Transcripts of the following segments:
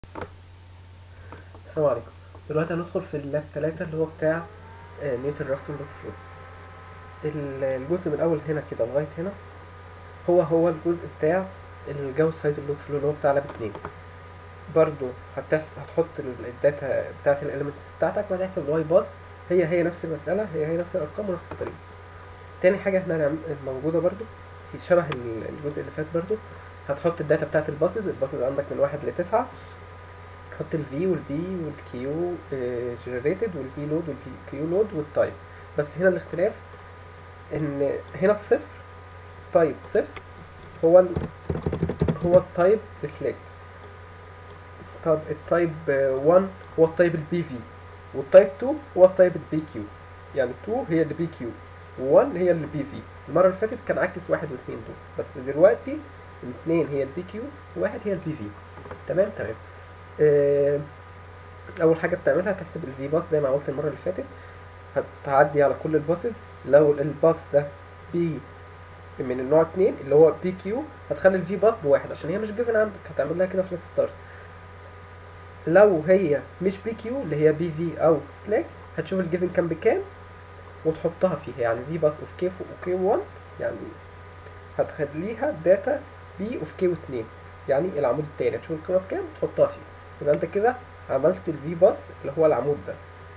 السلام عليكم دلوقتي هندخل في اللاب 3 اللي هو بتاع نيوتن راسل دوت فلو الجزء من اول هنا كده لغايه هنا هو هو الجزء بتاع الجوز سايد اللود فلو اللي هو بتاع لاب 2 برضو هتحس هتحط ال- الداتا بتاعت الاليمنتس بتاعتك وهتحسب الواي باس هي هي نفس المسألة هي هي نفس الأرقام ونفس الطريقة تاني حاجة احنا هنعمل موجودة برضو في شبه ال- الجزء اللي فات برضو هتحط الداتا بتاعت الباسز الباسز عندك من واحد لتسعة تحط الفي والبي والكيو جنريتد والبي لود والكيو لود والتايب بس هنا الاختلاف ان هنا الصفر تايب صفر هو ال هو التايب سليك طب التايب 1 هو التايب البي في والتايب 2 هو التايب البي كيو يعني 2 هي البي كيو و1 هي البي في المرة اللي فاتت كان عكس واحد واثنين دول بس دلوقتي الاثنين هي البي كيو وواحد هي البي في تمام تمام آه، اول حاجه بتعملها تحسب الفي باس زي ما قلت المره اللي فاتت هتعدي على كل الباسز لو الباس ده بي من النوع 2 اللي هو بي كيو هتخلي الفي باس بواحد عشان هي مش جيفن عندك هتعمل لها كده فليكس ستارت لو هي مش بي كيو اللي هي بي في او سلاك هتشوف الجيفن كان بكام وتحطها فيها يعني في باس اوف كي وكي 1 يعني هتخليها داتا بي اوف كي 2 يعني العمود التاني هتشوف القيمه بكام تحطها فيه يبقى انت كده عملت الفي باس اللي هو العمود ده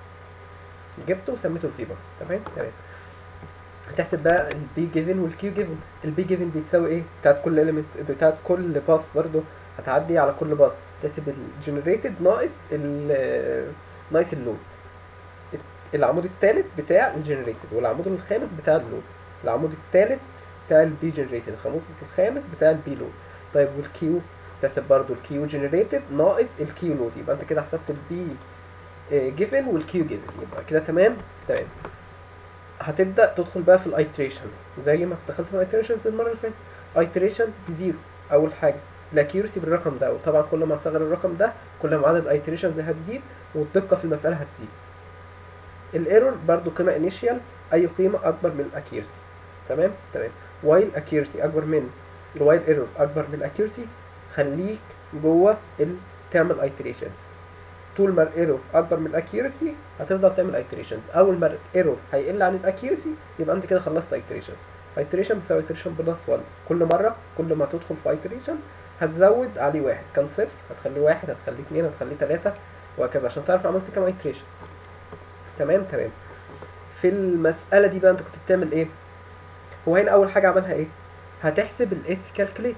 جبته وسميته الفي باس تمام تمام هتحسب بقى البي جيفن والكيو جيفن البي جيفن دي تساوي ايه بتاعت كل element بتاعت كل باس برضو هتعدي على كل باس تحسب الجنريتد ناقص ال ناقص اللود العمود الثالث بتاع الجنريتد والعمود الخامس بتاع اللود العمود الثالث بتاع البي جنريتد العمود الخامس بتاع البي لود طيب والكيو تحسب برضو الكيو جنريتد ناقص الكيو لود يبقى انت كده حسبت البي جيفن والكيو جيفن يبقى كده تمام تمام هتبدا تدخل بقى في الايتريشنز زي ما دخلت في الايتريشنز المره اللي فاتت ايتريشن بزيرو اول حاجه الاكيورسي بالرقم ده وطبعا كل ما تصغر الرقم ده كل ما عدد الايتريشنز هتزيد والدقه في المساله هتزيد الايرور برضو قيمه انيشيال اي قيمه اكبر من الاكيورسي تمام تمام وايل اكيورسي اكبر من الوايل ايرور اكبر من الاكيورسي خليك جوه ال تعمل ايتريشنز طول ما الايرور اكبر من الاكيورسي هتفضل تعمل ايتريشنز اول ما الايرور هيقل عن الاكيورسي يبقى انت كده خلصت ايتريشنز ايتريشن بتساوي ايتريشن بلس 1 كل مره كل ما تدخل في ايتريشن هتزود عليه واحد كان صفر هتخليه واحد هتخليه اتنين هتخليه تلاته وهكذا عشان تعرف عملت كام ايتريشن تمام تمام في المساله دي بقى انت كنت بتعمل ايه هو هنا اول حاجه عملها ايه هتحسب الاس كالكوليتد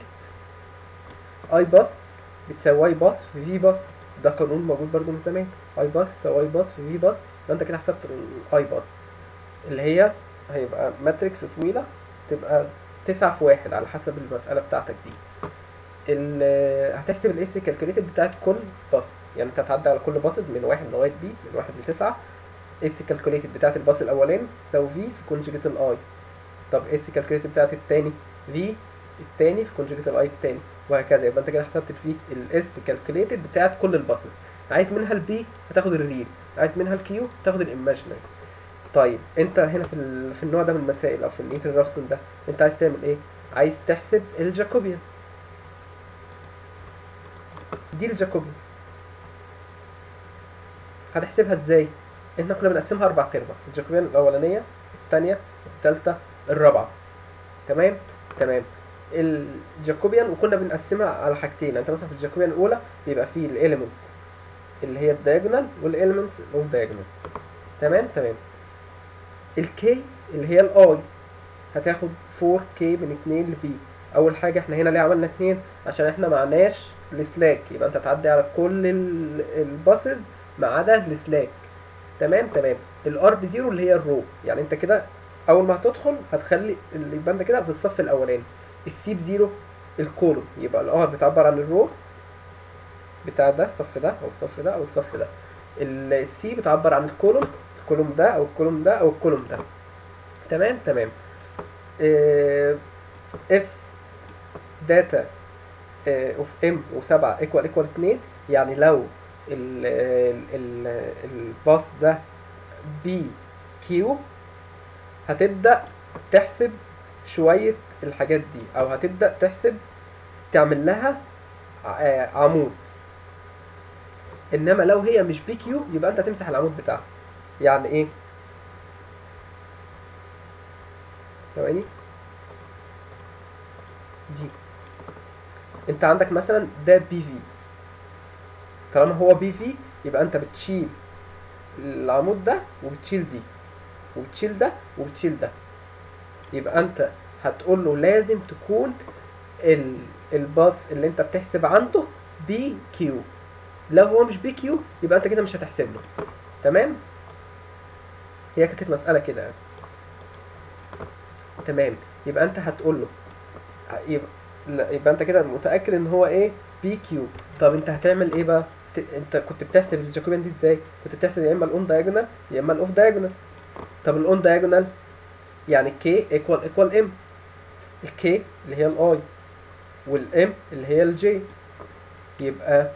اي باس بتساوي واي باس في في باس ده قانون موجود برضو من زمان اي باس تساوي واي باس في في باس يبقى انت كده حسبت الاي باس اللي هي هيبقى ماتريكس طويله تبقى تسعة في واحد على حسب المسألة بتاعتك دي ال- هتحسب الاس كالكوليتد بتاعت كل باس يعني انت هتعدي على كل باس من واحد لغاية بي من واحد لتسعة اس كالكوليتد بتاعت الباص الاولاني تساوي في في كونجكت الاي طب اس كالكوليتد بتاعت التاني في التاني في كونجكت الاي التاني وهكذا يبقى انت كده حسبت الفي الاس كالكوليتد بتاعت كل الباصز عايز منها البي هتاخد الريل عايز منها الكيو تاخد الايماجينري طيب انت هنا في ال... في النوع ده من المسائل او في النيوتن رافسون ده انت عايز تعمل ايه عايز تحسب الجاكوبيان دي الجاكوبيان هتحسبها ازاي احنا كنا بنقسمها اربع ارباع الجاكوبيان الاولانيه الثانيه الثالثه الرابعه تمام تمام الجاكوبيان وكنا بنقسمها على حاجتين انت مثلا في الجاكوبيان الاولى بيبقى فيه الاليمنت اللي هي الدايجونال والاليمنت اوف دايجونال تمام تمام الكي اللي هي الاي هتاخد 4 كي من 2 لبي اول حاجه احنا هنا ليه عملنا 2 عشان احنا معناش السلاك يبقى انت تعدي على كل ال- الباسز ما عدا السلاك تمام تمام الار بزيرو اللي هي الرو يعني انت كده اول ما هتدخل هتخلي اللي يبقى انت كده في الصف الاولاني السي بزيرو الكولوم يبقى الار بتعبر عن الرو بتاع ده الصف ده او الصف ده او الصف ده السي بتعبر عن الكولوم الكولوم ده او الكولوم ده او الكولوم ده تمام تمام اف داتا اوف ام و7 ايكوال ايكوال 2 يعني لو ال ال الباص ده بي كيو هتبدأ تحسب شوية الحاجات دي او هتبدأ تحسب تعمل لها ع- آه، عمود انما لو هي مش بي كيو يبقى انت تمسح العمود بتاعها يعني ايه ثواني دي انت عندك مثلا ده بي في طالما هو بي في يبقى انت بتشيل العمود ده وبتشيل دي وبتشيل ده وبتشيل ده يبقى انت هتقول له لازم تكون ال الباص اللي انت بتحسب عنده بي كيو لو هو مش بي كيو يبقى انت كده مش هتحسب له تمام هي كانت مسألة كده يعني تمام يبقى انت هتقول له يبقى لا يبقى انت كده متأكد ان هو ايه بي كيو طب انت هتعمل ايه بقى ت... انت كنت بتحسب الجاكوبيان دي ازاي كنت بتحسب يا اما الاون دايجونال يا اما الاوف دايجونال طب الاون دايجونال يعني كي ايكوال ايكوال ام الكي اللي هي الاي والام اللي هي الجي يبقى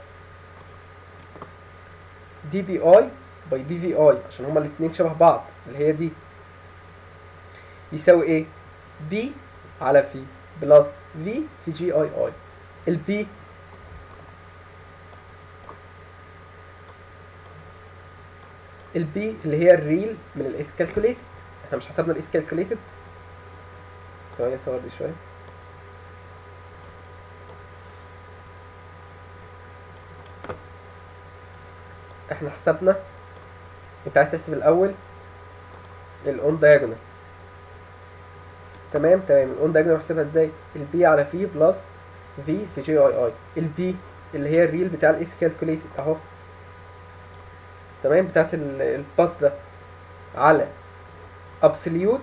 دي بي اي باي دي في اي عشان هما الاتنين شبه بعض اللي هي دي يساوي ايه بي على في بلس في في جي اي اي البي البي اللي هي الريل من الاس كالكوليتد احنا مش حسبنا الاس كالكوليتد ثواني اصور دي شويه احنا حسبنا انت عايز تحسب الاول الاون دايجونال تمام تمام الاون دايجونال بحسبها ازاي البي على في بلس في في جي اي اي البي اللي هي الريل بتاع الاس كالكوليتد اهو تمام بتاعت ال- الباس ده على ابسوليوت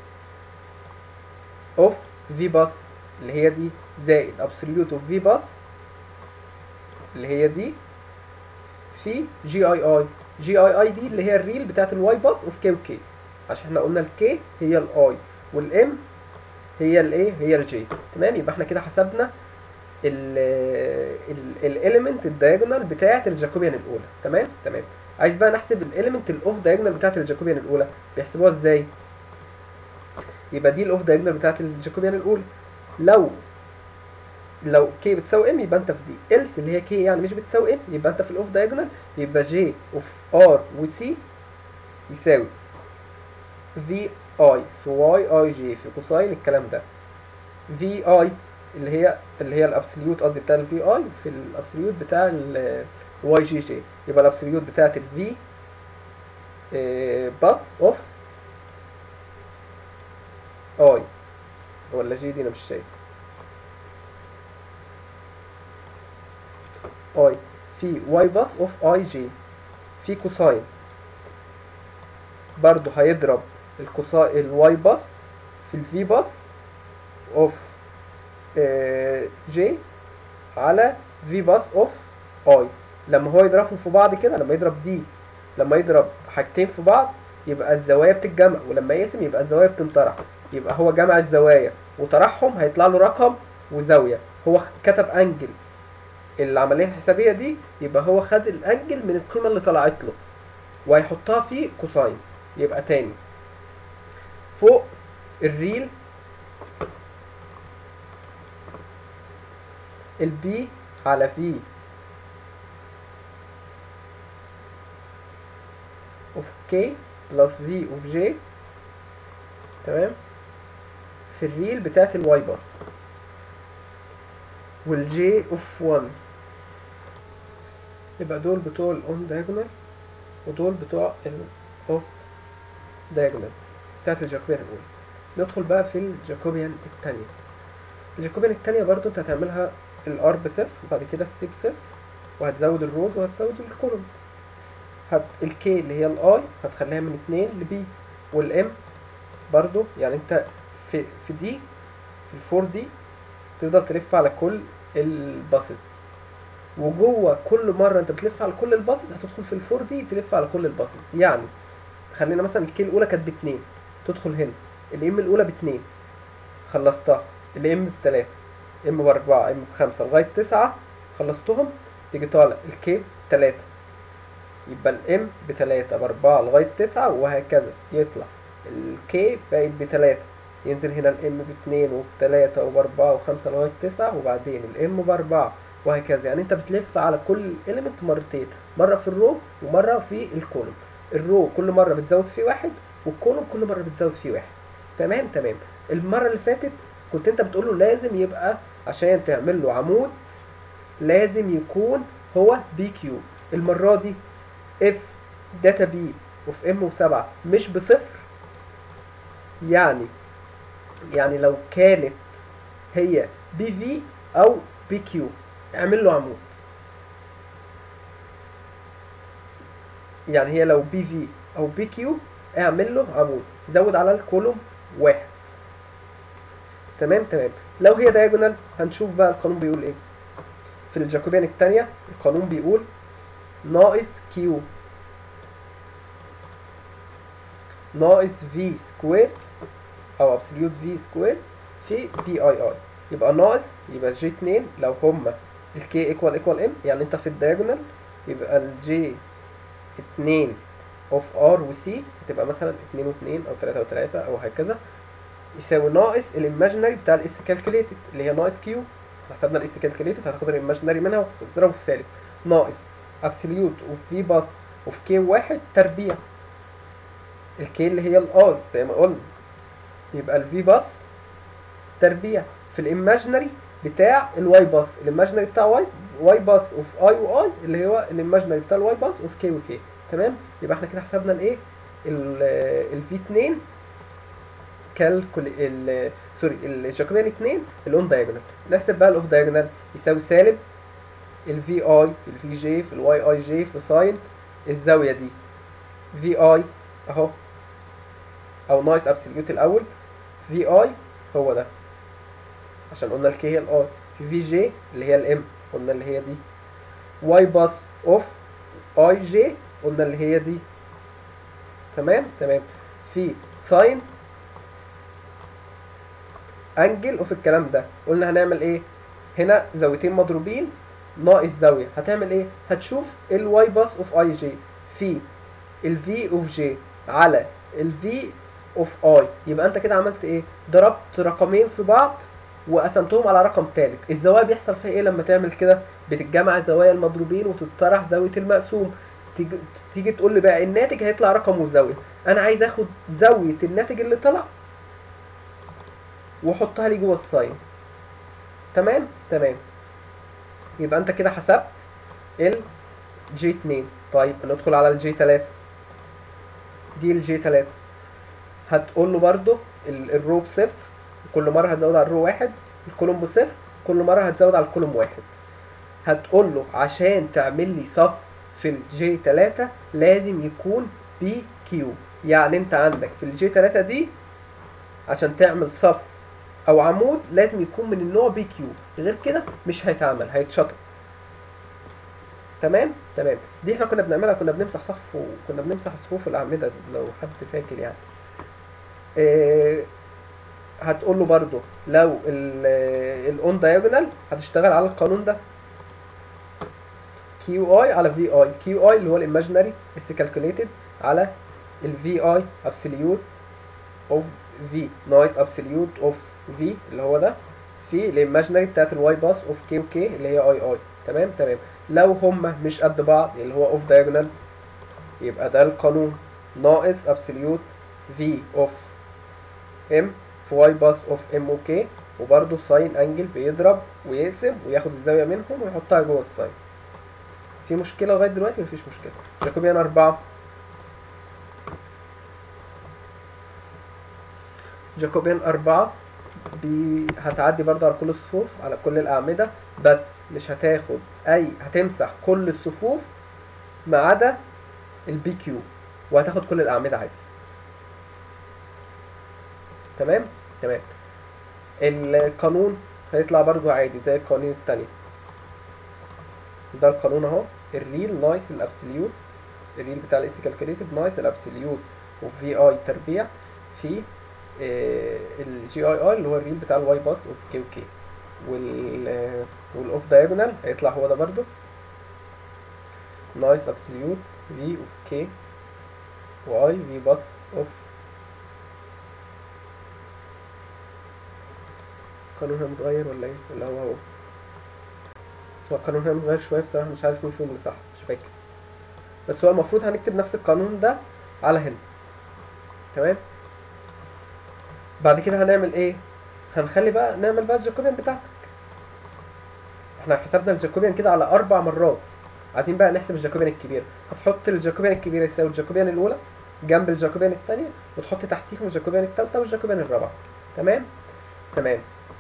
اوف في باس اللي هي دي زائد ابسوليوت اوف في باس اللي هي دي في جي اي اي جي اي اي دي اللي هي الريل بتاعت الواي باس اوف كي وكي عشان احنا قلنا الكي هي الاي والام هي الايه هي الجي تمام يبقى احنا كده حسبنا الاليمنت الدايجونال بتاعه الجاكوبيان الاولى تمام تمام عايز بقى نحسب الاليمنت الاوف دايجونال بتاعه الجاكوبيان الاولى بيحسبوها ازاي يبقى دي الاوف دايجونال بتاعه الجاكوبيان الاولى لو لو كي بتساوي ام يبقى انت في دي إلس اللي هي كي يعني مش بتساوي ام يبقى انت في الاوف دايجونال يبقى جي اوف ار وسي يساوي في اي في واي اي جي في كوساين الكلام ده في اي اللي هي اللي هي الابسوليوت قصدي بتاع الفي اي في الابسوليوت بتاع الواي جي جي يبقى الابسوليوت بتاعت الفي باس اوف اي ولا جي دي انا مش شايف اي في واي باس اوف اي جي في كوساين برضو هيضرب الكوساين الواي باس في الفي باس اوف جي على في باس اوف اي لما هو يضربهم في بعض كده لما يضرب دي لما يضرب حاجتين في بعض يبقى الزوايا بتتجمع ولما يقسم يبقى الزوايا بتنطرح يبقى هو جمع الزوايا وطرحهم هيطلع له رقم وزاوية هو كتب انجل العملية الحسابية دي يبقى هو خد الانجل من القيمة اللي طلعت له وهيحطها في كوساين يبقى تاني فوق الريل البي على في اوف كي بلس في اوف جي تمام في الريل بتاعت الواي باس والجي اوف 1 يبقى دول بتوع الاون دايجونال ودول بتوع الاوف دايجونال بتاعت الجاكوبيان الاولى ندخل بقى في الجاكوبيان التانية الجاكوبيان التانية برضو انت هتعملها الار بصفر وبعد كده السي بصفر وهتزود الروز وهتزود الكولومز هت الكي اللي هي الاي هتخليها من اتنين لبي والام برضو يعني انت في في دي في الفور دي تقدر تلف على كل الباسز وجوه كل مره انت بتلف على كل الباسز هتدخل في الفور دي تلف على كل الباسز يعني خلينا مثلا الكي الاولى كانت باتنين تدخل هنا الام الاولى باتنين خلصتها الام بتلاته ام باربعه ام بخمسه لغايه تسعه خلصتهم تيجي طالع الكي بتلاته يبقى الام بتلاتة بأربعة لغاية تسعة وهكذا يطلع الكي بقت بتلاتة ينزل هنا الام باتنين وبتلاتة وبأربعة وخمسة لغاية تسعة وبعدين الام بأربعة وهكذا يعني انت بتلف على كل element مرتين مره في الرو ومره في الكولوم الرو كل مره بتزود فيه واحد والكولوم كل مره بتزود فيه واحد تمام تمام المره اللي فاتت كنت انت بتقول له لازم يبقى عشان تعمل له عمود لازم يكون هو بي كيو المره دي اف داتا بي وفي ام وسبعة مش بصفر يعني يعني لو كانت هي بي في او بي كيو اعمل له عمود يعني هي لو بي في او بي كيو اعمل له عمود زود على الكولوم واحد تمام تمام لو هي دايجونال هنشوف بقى القانون بيقول ايه في الجاكوبيان الثانية القانون بيقول ناقص كيو ناقص في سكوير او ابسوليوت في سكوير في بي اي اي يبقى ناقص يبقى جي 2 لو هما الكي ايكوال ايكوال ام يعني انت في الدايجونال يبقى الجي 2 اوف ار وسي هتبقى مثلا 2 و2 او 3 و3 او هكذا يساوي ناقص الايماجينري بتاع الاس كالكوليتد اللي هي ناقص كيو حسبنا الاس كالكوليتد هتاخد الايماجينري منها وتضربه في السالب ناقص ابسوليوت اوف في باس اوف كي واحد تربيع الكي اللي هي الار زي ما قلنا يبقى الفي باس تربيع في الايماجينري بتاع الواي باس الايماجينري بتاع واي واي باس اوف اي واي اللي هو الايماجينري بتاع الواي باس اوف كي وكي تمام يبقى احنا كده حسبنا الايه الفي 2 كالكول ال سوري الجاكوبيان 2 الاون دايجونال نحسب بقى الاوف دايجونال يساوي سالب الفي اي في الفي جي في الواي اي جي في ساين الزاويه دي في اي اهو او ناقص ابسوليوت الاول في اي هو ده عشان قلنا الكي هي الاي في في جي اللي هي الام قلنا اللي هي دي واي باس اوف اي جي قلنا اللي هي دي تمام تمام في ساين انجل اوف الكلام ده قلنا هنعمل ايه هنا زاويتين مضروبين ناقص زاويه هتعمل ايه هتشوف الواي باس اوف اي جي في الفي اوف جي على الفي اوف اي يبقى انت كده عملت ايه ضربت رقمين في بعض وقسمتهم على رقم ثالث الزوايا بيحصل فيها ايه لما تعمل كده بتتجمع زوايا المضروبين وتطرح زاويه المقسوم تيجي, تيجي تقول لي بقى الناتج هيطلع رقم وزاويه انا عايز اخد زاويه الناتج اللي طلع واحطها لي جوه الساين تمام تمام يبقى انت كده حسبت ال جي 2 طيب ندخل على الجي 3 دي الجي 3 هتقول له برده الرو بصفر كل مره هتزود على الرو واحد الكولوم بصفر كل مره هتزود على الكولوم واحد هتقول له عشان تعمل لي صف في الجي 3 لازم يكون بي كيو يعني انت عندك في الجي 3 دي عشان تعمل صف او عمود لازم يكون من النوع بي كيو غير كده مش هيتعمل هيتشطب تمام تمام دي احنا كنا بنعملها كنا بنمسح صف وكنا بنمسح صفوف الاعمده لو حد فاكر يعني إيه هتقول له برده لو الاون دايجونال هتشتغل على القانون ده كيو اي على في اي كيو اي اللي هو الايماجينري بس كالكوليتد على الفي اي ابسوليوت اوف في ناقص ابسوليوت اوف في اللي هو ده في الايماجينري بتاعت الواي باس اوف كي وكي اللي هي اي اي تمام تمام لو هما مش قد بعض اللي هو اوف دايجونال يبقى ده القانون ناقص ابسوليوت في اوف ام في واي باس اوف ام وكي وبرده ساين انجل بيضرب ويقسم وياخد الزاويه منهم ويحطها جوه الساين في مشكله لغايه دلوقتي مفيش مشكله جاكوبيان أربعة جاكوبيان أربعة بي هتعدي برضه على كل الصفوف على كل الأعمدة بس مش هتاخد أي هتمسح كل الصفوف ما عدا البي كيو وهتاخد كل الأعمدة عادي تمام تمام القانون هيطلع برضه عادي زي القوانين التانية ده القانون اهو الريل ناقص الابسوليوت الريل بتاع الاس كالكوليتد ناقص الابسوليوت وفي اي تربيع في الجي اي اي اللي هو الريل بتاع الواي باس اوف كي وكي وال والاوف دايجونال هيطلع هو ده برضو ناقص ابسوليوت في اوف كي واي في باس اوف قانونها متغير ولا ايه ولا هو هو هو القانون هنا متغير شويه بصراحه مش عارف مين فيهم اللي صح مش فاكر بس هو المفروض هنكتب نفس القانون ده على هنا تمام بعد كده هنعمل ايه هنخلي بقى نعمل بقى الجاكوبيان بتاعتك احنا حسبنا الجاكوبيان كده على اربع مرات عايزين بقى نحسب الجاكوبيان الكبير هتحط الجاكوبيان الكبير يساوي الجاكوبيان الاولى جنب الجاكوبيان الثانيه وتحط تحتيهم الجاكوبيان الثالثه والجاكوبيان الرابعه تمام تمام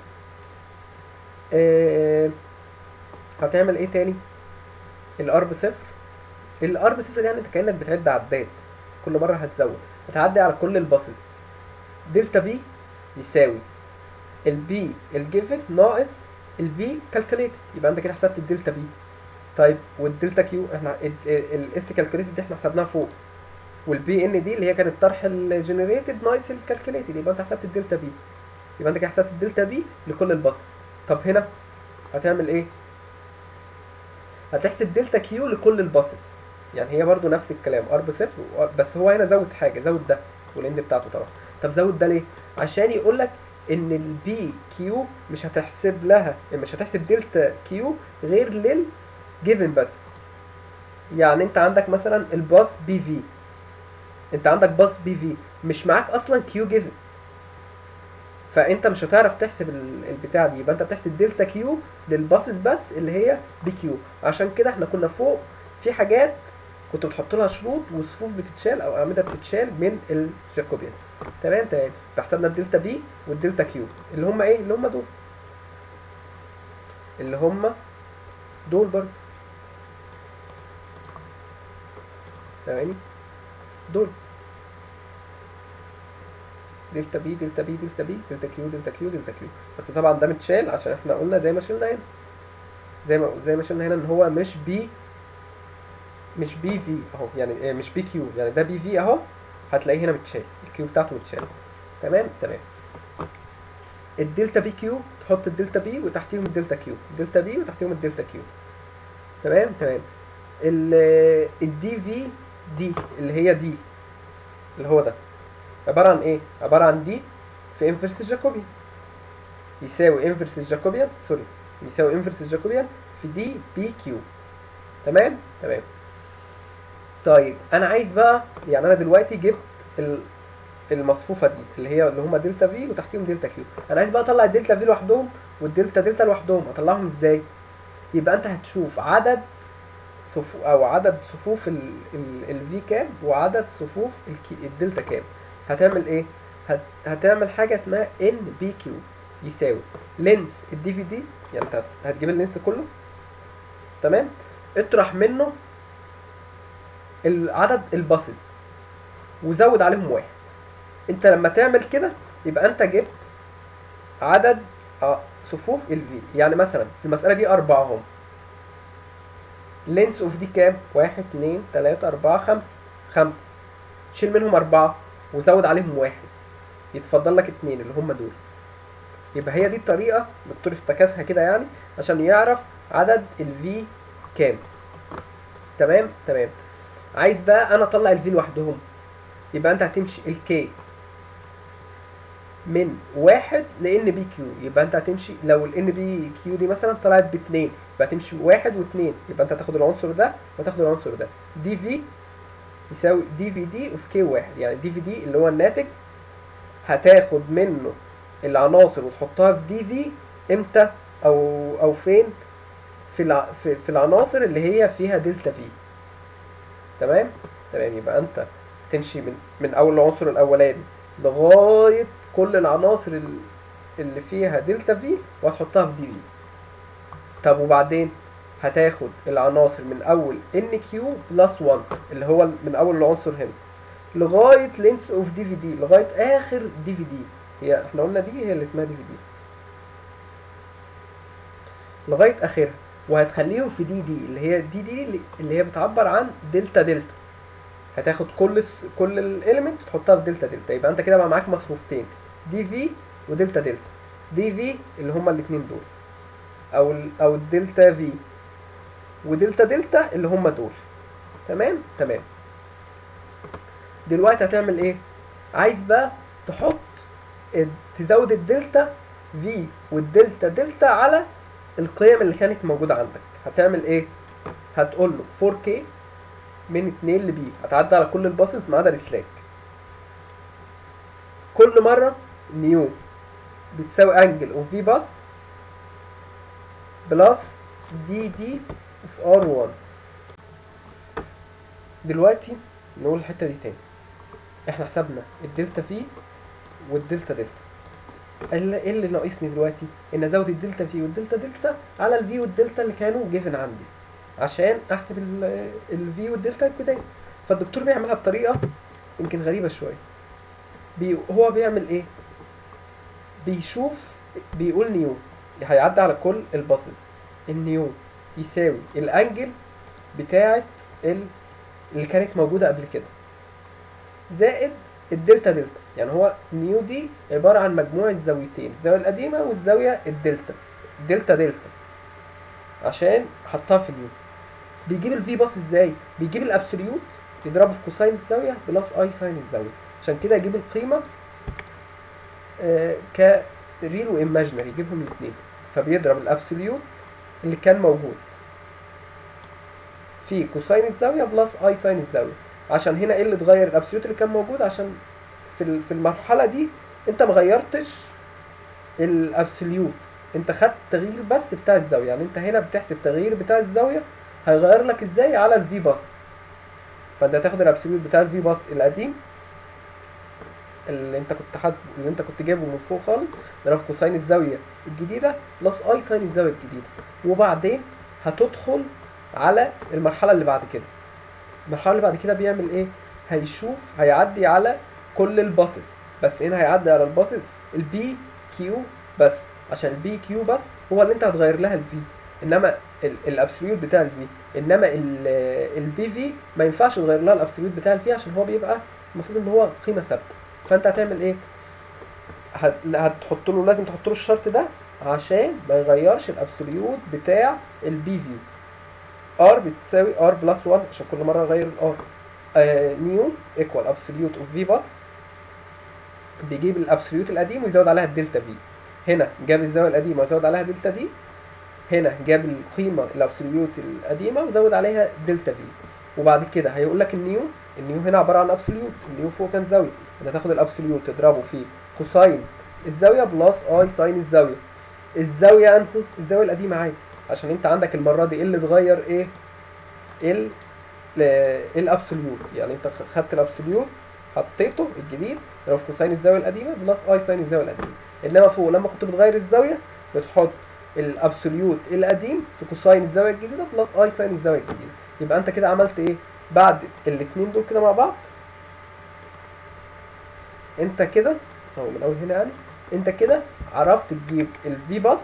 آه هتعمل ايه تاني الارب صفر الارب صفر دي يعني انت كانك بتعد عداد كل مره هتزود هتعدي على كل الباصز دلتا بي يساوي البي الجيفن ناقص البي كالكوليتد يبقى انت كده حسبت الدلتا بي طيب والدلتا كيو احنا الاس كالكوليتد دي احنا حسبناها فوق والبي ان دي اللي هي كانت طرح الجنريتد ناقص الكالكوليتد يبقى انت حسبت الدلتا بي يبقى انت كده حسبت الدلتا بي لكل الباص طب هنا هتعمل ايه هتحسب دلتا كيو لكل الباصز يعني هي برضو نفس الكلام ارب صفر بس هو هنا زود حاجه زود ده والاند بتاعته طبعا طب زود ده ليه عشان يقول لك ان البي كيو مش هتحسب لها مش هتحسب دلتا كيو غير للجيفن بس يعني انت عندك مثلا الباص بي في انت عندك باص بي في مش معاك اصلا كيو جيفن فانت مش هتعرف تحسب البتاع دي يبقى انت بتحسب دلتا كيو للباصز بس اللي هي بي كيو عشان كده احنا كنا فوق في حاجات كنت بتحط لها شروط وصفوف بتتشال او اعمده بتتشال من الجاكوبيان تمام تمام فحسبنا الدلتا بي والدلتا كيو اللي هم ايه اللي هم دول اللي هم دول برضه تمام دول دلتا بي دلتا بي دلتا بي دلتا كيو دلتا كيو دلتا كيو بس طبعا ده متشال عشان احنا قلنا زي ما شلنا هنا زي ما زي ما شلنا هنا ان هو مش بي مش بي في اهو يعني مش بي كيو يعني ده بي في اهو هتلاقيه هنا متشال الكيو بتاعته متشال تمام تمام الدلتا بي كيو تحط الدلتا بي وتحتيهم الدلتا كيو الدلتا بي وتحتيهم الدلتا كيو تمام تمام الدي في دي اللي هي دي اللي هو ده عبارة عن ايه؟ عبارة عن دي في انفرس الجاكوبيان يساوي انفرس الجاكوبيان سوري يساوي انفرس الجاكوبيان في دي بي كيو تمام؟ تمام طيب انا عايز بقى يعني انا دلوقتي جبت المصفوفة دي اللي هي اللي هما دلتا في وتحتيهم دلتا كيو انا عايز بقى اطلع الدلتا في لوحدهم والدلتا دلتا لوحدهم اطلعهم ازاي؟ يبقى انت هتشوف عدد صفو او عدد صفوف الفي كام وعدد صفوف الدلتا كام هتعمل ايه هت... هتعمل حاجه اسمها ان بي كيو يساوي لينس الدي في دي يعني انت هتجيب اللينس كله تمام اطرح منه عدد الباسز وزود عليهم واحد انت لما تعمل كده يبقى انت جبت عدد صفوف الفي يعني مثلا في المساله دي اربعه هم لينس اوف دي كام واحد اتنين تلاته اربعه خمسه خمسه شيل منهم اربعه وزود عليهم واحد يتفضل لك اتنين اللي هم دول يبقى هي دي الطريقة دكتور افتكاسها كده يعني عشان يعرف عدد الفي كام تمام تمام عايز بقى انا اطلع الفي لوحدهم يبقى انت هتمشي الكي من واحد لان بي كيو يبقى انت هتمشي لو الان بي كيو دي مثلا طلعت باتنين يبقى هتمشي واحد واتنين يبقى انت هتاخد العنصر ده وتاخد العنصر ده دي في يساوي دي في دي اوف كي واحد يعني دي في دي اللي هو الناتج هتاخد منه العناصر وتحطها في دي في امتى او او فين في الع... في, في العناصر اللي هي فيها دلتا في تمام تمام يبقى انت تمشي من من اول العنصر الاولاني لغايه كل العناصر اللي فيها دلتا في وهتحطها في دي في طب وبعدين هتاخد العناصر من اول ان كيو بلس 1 اللي هو من اول العنصر هنا لغايه لينس اوف دي في دي لغايه اخر دي في دي هي احنا قلنا دي هي اللي اسمها دي في دي لغايه اخرها وهتخليهم في دي دي اللي هي دي دي اللي هي بتعبر عن دلتا دلتا هتاخد كل كل الاليمنت تحطها في دلتا دلتا يبقى انت كده بقى معاك مصفوفتين دي في ودلتا دلتا دي في اللي هما الاثنين دول او ال او الدلتا في ودلتا دلتا اللي هما دول تمام تمام دلوقتي هتعمل ايه عايز بقى تحط تزود الدلتا في والدلتا دلتا على القيم اللي كانت موجودة عندك هتعمل ايه هتقول له 4K من 2 ل بي هتعدي على كل الباسز ما عدا السلاك كل مره نيو بتساوي انجل اوف في باس بلس دي دي اوف ار 1 دلوقتي نقول الحته دي تاني احنا حسبنا الدلتا في والدلتا دلتا اللي ايه اللي ناقصني دلوقتي ان ازود الدلتا في والدلتا دلتا على الفي والدلتا اللي كانوا جيفن عندي عشان احسب الفي والدلتا الجداد فالدكتور بيعملها بطريقه يمكن غريبه شويه بي هو بيعمل ايه بيشوف بيقول نيو هيعدي على كل الباسز النيو يساوي الانجل بتاعه ال... اللي كانت موجوده قبل كده زائد الدلتا دلتا يعني هو نيو دي عباره عن مجموع الزاويتين الزاويه القديمه والزاويه الدلتا دلتا دلتا عشان حطها في نيو بيجيب الفي باس ازاي بيجيب الابسوليوت يضربه في كوساين الزاويه بلس اي ساين الزاويه عشان كده يجيب القيمه آه كريل وايماجينري يجيبهم الاثنين فبيضرب الابسوليوت اللي كان موجود في كوساين الزاويه بلس اي ساين الزاويه عشان هنا ايه اللي اتغير الابسوليوت اللي كان موجود عشان في في المرحله دي انت ما غيرتش الابسوليوت انت خدت تغيير بس بتاع الزاويه يعني انت هنا بتحسب تغيير بتاع الزاويه هيغير لك ازاي على الفي باس فانت هتاخد الابسوليوت بتاع الفي باس القديم اللي انت كنت حاسبه اللي انت كنت جايبه من فوق خالص ضرب كوساين الزاويه الجديده بلس اي ساين الزاويه الجديده وبعدين هتدخل على المرحله اللي بعد كده المرحله اللي بعد كده بيعمل ايه هيشوف هيعدي على كل الباسز بس هنا هيعدي على الباسز البي كيو بس عشان البي كيو بس هو اللي انت هتغير لها الفي انما الابسوليوت بتاع الفي انما البي في ما ينفعش تغير لها الابسوليوت بتاع الفي عشان هو بيبقى المفروض ان هو قيمه ثابته فانت هتعمل ايه هتحط له لازم تحط له الشرط ده عشان ما يغيرش الابسوليوت بتاع البي في ار بتساوي ار بلس 1 عشان كل مره اغير الار نيو ايكوال ابسوليوت اوف في باس بيجيب الابسوليوت القديم ويزود عليها الدلتا في هنا جاب الزاويه القديمه وزود عليها دلتا دي هنا جاب القيمه الابسوليوت القديمه وزود عليها دلتا في وبعد كده هيقول لك النيو النيو هنا عباره عن ابسوليوت النيو فوق كان زاويه انت تاخد الابسوليوت تضربه في كوساين الزاويه بلس اي ساين الزاويه الزاويه انهو الزاويه القديمه عادي عشان انت عندك المره دي ايه اللي اتغير ايه ال الابسوليوت يعني انت خدت الابسوليوت حطيته الجديد ضرب كوساين الزاويه القديمه بلس اي ساين الزاويه القديمه انما فوق لما كنت بتغير الزاويه بتحط الابسوليوت القديم في كوساين الزاويه الجديده بلس اي ساين الزاويه الجديده يبقى انت كده عملت ايه بعد الاثنين دول كده مع بعض انت كده اهو من اول هنا يعني انت كده عرفت تجيب الفي باس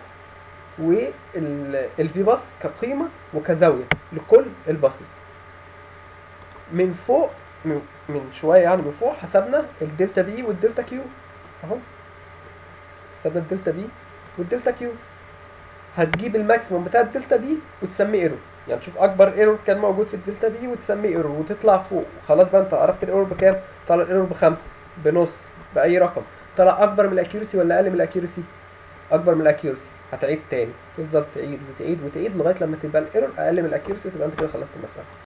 والفي باس كقيمه وكزاويه لكل الباسز من فوق من شويه يعني من فوق حسبنا الدلتا بي والدلتا كيو اهو حسبنا الدلتا بي والدلتا كيو هتجيب الماكسيموم بتاع الدلتا بي وتسميه ايرور يعني تشوف اكبر ايرور كان موجود في الدلتا بي وتسميه ايرور وتطلع فوق خلاص بقى انت عرفت الايرور بكام طلع الايرور بخمسة بنص باي رقم طلع اكبر من الاكيورسي ولا اقل من الاكيورسي اكبر من الاكيورسي هتعيد تاني تفضل تعيد وتعيد وتعيد لغايه لما تبقى الايرور اقل من الاكيورسي وتبقى انت كده خلصت المساله